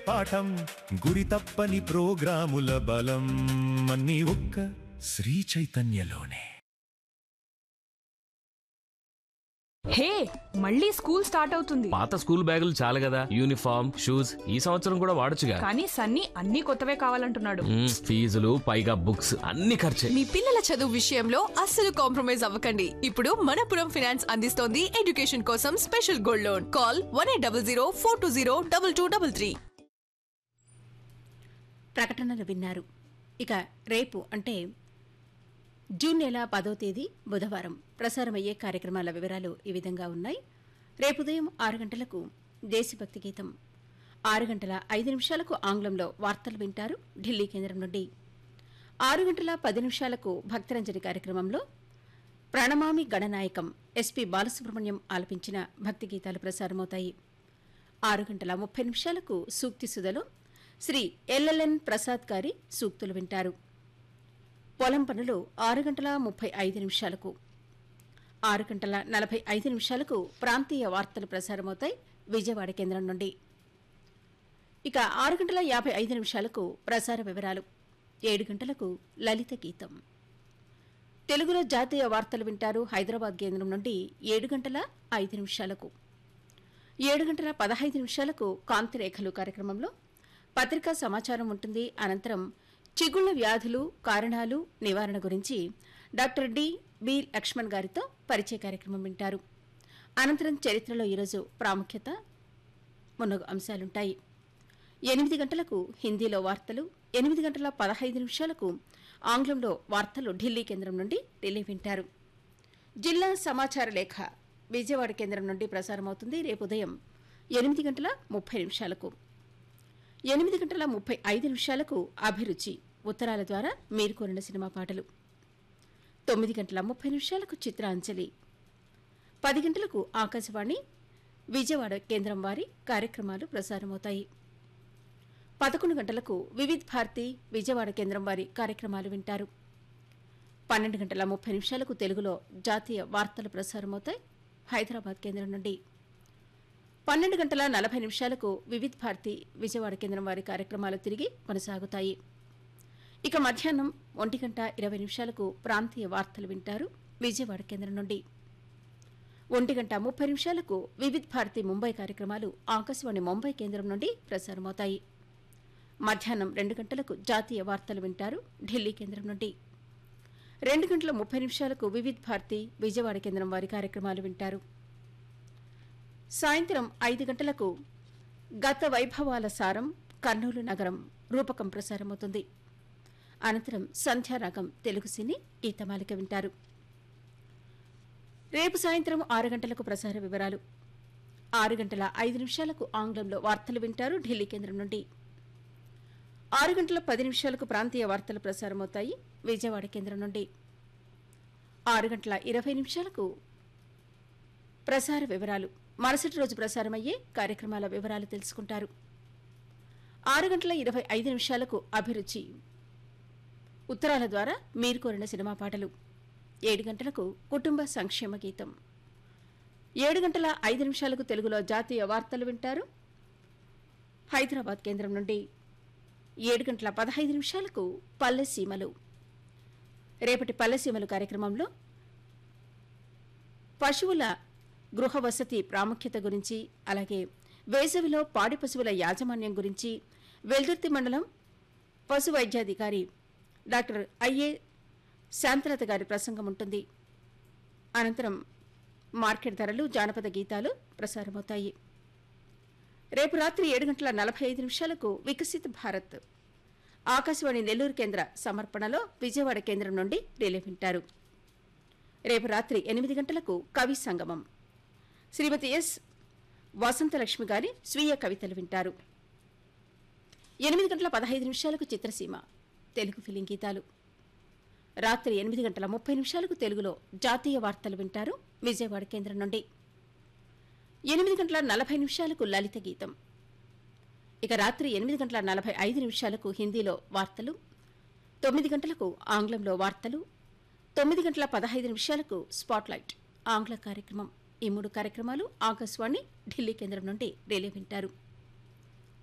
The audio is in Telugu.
పాఠం గురి తప్పని ప్రోగ్రాముల బలం అన్ని ఒక్క శ్రీ చైతన్యలోనే హే మళ్ళీ స్కూల్ స్టార్ట్ అవుతుంది పాత స్కూల్ బ్యాగులు చాలు కదా యూనిఫామ్ షూస్ ఈ సంవత్సరం కూడా వాడొచ్చుగా కానీ సన్నీ అన్ని కొత్తవే కావాలంటున్నాడు మ్మ్, ఫీజులు పైగా బుక్స్ అన్ని ఖర్చే మీ పిల్లల చదువు విషయంలో అస్సలు కాంప్రమైజ్ అవ్వకండి ఇప్పుడు మనపురం ఫినాన్స్ అందిస్తోంది ఎడ్యుకేషన్ కోసం special gold loan call one eight double zero four two zero double two double three ప్రకటనలు విన్నారు ఇక రేపు అంటే జూన్ నెల పదో తేదీ బుధవారం ప్రసారమయ్యే కార్యక్రమాల వివరాలు ఈ విధంగా ఉన్నాయి రేపు ఉదయం ఆరు గంటలకు దేశభక్తి గీతం ఆరు గంటల ఐదు నిమిషాలకు ఆంగ్లంలో వార్తలు వింటారు ఢిల్లీ కేంద్రం నుండి ఆరు గంటల పది నిమిషాలకు భక్తరంజని కార్యక్రమంలో ప్రణమామి గణనాయకం ఎస్పి బాలసుబ్రహ్మణ్యం ఆలపించిన భక్తి గీతాలు ప్రసారమవుతాయి ఆరు గంటల ముప్పై నిమిషాలకు సూక్తి సుధలో శ్రీ ఎల్ఎల్ఎన్ ప్రసాద్ గారి సూక్తులు వింటారు పొలం పనులు ఆరు గంటల ముప్పై ఐదు నిమిషాలకు ఆరు గంటల నలభై ఐదు నిమిషాలకు ప్రాంతీయ వార్తలు ప్రసారమవుతాయి విజయవాడ కేంద్రం నుండి ఇక ఆరు గంటల యాభై ఐదు నిమిషాలకు ప్రసార వివరాలు ఏడు గంటలకు లలిత గీతం తెలుగులో జాతీయ వార్తలు వింటారు హైదరాబాద్ కేంద్రం నుండి ఏడు గంటల ఐదు నిమిషాలకు ఏడు గంటల పదహైదు నిమిషాలకు కాంతిరేఖలు కార్యక్రమంలో పత్రికా సమాచారం ఉంటుంది అనంతరం చిగుళ్ల వ్యాధులు కారణాలు నివారణ గురించి డాక్టర్ డి బి లక్ష్మణ్ గారితో పరిచయ కార్యక్రమం వింటారు అనంతరం చరిత్రలో ఈరోజు ప్రాముఖ్యత మున్నగు అంశాలుంటాయి ఎనిమిది గంటలకు హిందీలో వార్తలు ఎనిమిది గంటల పదహైదు నిమిషాలకు ఆంగ్లంలో వార్తలు ఢిల్లీ కేంద్రం నుండి ఢిల్లీ వింటారు జిల్లా సమాచార లేఖ విజయవాడ కేంద్రం నుండి ప్రసారమవుతుంది రేపు ఉదయం ఎనిమిది గంటల ముప్పై నిమిషాలకు ఎనిమిది గంటల ముప్పై ఐదు నిమిషాలకు అభిరుచి ఉత్తరాల ద్వారా మీరు కోరిన సినిమా పాటలు తొమ్మిది గంటల ముప్పై నిమిషాలకు చిత్రాంజలి పది గంటలకు ఆకాశవాణి విజయవాడ కేంద్రం వారి కార్యక్రమాలు ప్రసారమవుతాయి పదకొండు గంటలకు వివిధ్ భారతి విజయవాడ కేంద్రం వారి కార్యక్రమాలు వింటారు పన్నెండు గంటల ముప్పై నిమిషాలకు తెలుగులో జాతీయ వార్తలు ప్రసారమవుతాయి హైదరాబాద్ కేంద్రం నుండి పన్నెండు గంటల నలభై నిమిషాలకు వివిధ్ భారతి విజయవాడ కేంద్రం వారి కార్యక్రమాలు తిరిగి కొనసాగుతాయి ఇక మధ్యాహ్నం ఒంటి గంట ఇరవై నిమిషాలకు ప్రాంతీయ వార్తలు వింటారు విజయవాడ కేంద్రం నుండి ఒంటి గంట ముప్పై నిమిషాలకు వివిధ్ భారతి ముంబై కార్యక్రమాలు ఆకాశవాణి ముంబై కేంద్రం నుండి ప్రసారమవుతాయి మధ్యాహ్నం రెండు గంటలకు జాతీయ వార్తలు వింటారు ఢిల్లీ కేంద్రం నుండి రెండు గంటల ముప్పై నిమిషాలకు వివిధ్ భారతి విజయవాడ కేంద్రం వారి కార్యక్రమాలు వింటారు సాయంత్రం ఐదు గంటలకు గత వైభవాల సారం కర్నూలు నగరం రూపకం ప్రసారమవుతుంది అనంతరం సంధ్యారాగం తెలుగు సినీ ఈ తమాలిక వింటారు రేపు సాయంత్రం ఆరు గంటలకు ప్రసార వివరాలు ఆరు గంటల ఐదు నిమిషాలకు ఆంగ్లంలో వార్తలు వింటారు ఢిల్లీ కేంద్రం నుండి ఆరు గంటల పది నిమిషాలకు ప్రాంతీయ వార్తలు ప్రసారమవుతాయి విజయవాడ కేంద్రం నుండి ఆరు గంటల ఇరవై నిమిషాలకు ప్రసార వివరాలు మరుసటి రోజు ప్రసారమయ్యే కార్యక్రమాల వివరాలు తెలుసుకుంటారు ఆరు గంటల ఇరవై ఐదు నిమిషాలకు అభిరుచి ఉత్తరాల ద్వారా మీరు కోరిన సినిమా పాటలు ఏడు గంటలకు కుటుంబ సంక్షేమ గీతం ఏడు గంటల ఐదు నిమిషాలకు తెలుగులో జాతీయ వార్తలు వింటారు హైదరాబాద్ కేంద్రం నుండి ఏడు గంటల పదహైదు నిమిషాలకు పల్లె సీమలు రేపటి పల్లె సీమలు కార్యక్రమంలో పశువుల గృహ వసతి ప్రాముఖ్యత గురించి అలాగే వేసవిలో పాడి పశువుల యాజమాన్యం గురించి వెల్దుర్తి మండలం పశు వైద్యాధికారి డాక్టర్ ఐఏ శాంతలత గారి ప్రసంగం ఉంటుంది అనంతరం మార్కెట్ ధరలు జానపద గీతాలు ప్రసారమవుతాయి రేపు రాత్రి ఏడు గంటల నలభై ఐదు నిమిషాలకు వికసిత్ భారత్ ఆకాశవాణి నెల్లూరు కేంద్ర సమర్పణలో విజయవాడ కేంద్రం నుండి రిలే వింటారు రేపు రాత్రి ఎనిమిది గంటలకు కవి సంగమం శ్రీమతి ఎస్ వసంతలక్ష్మి గారి స్వీయ కవితలు వింటారు ఎనిమిది గంటల పదహైదు నిమిషాలకు చిత్రసీమ తెలుగు ఫిలిం గీతాలు రాత్రి ఎనిమిది గంటల ముప్పై నిమిషాలకు తెలుగులో జాతీయ వార్తలు వింటారు విజయవాడ కేంద్రం నుండి ఎనిమిది గంటల నలభై నిమిషాలకు లలిత గీతం ఇక రాత్రి ఎనిమిది గంటల నలభై ఐదు నిమిషాలకు హిందీలో వార్తలు తొమ్మిది గంటలకు ఆంగ్లంలో వార్తలు తొమ్మిది గంటల పదహైదు నిమిషాలకు స్పాట్లైట్ ఆంగ్ల కార్యక్రమం ఈ మూడు కార్యక్రమాలు ఆకాశవాణి ఢిల్లీ కేంద్రం నుండి రిలే వింటారు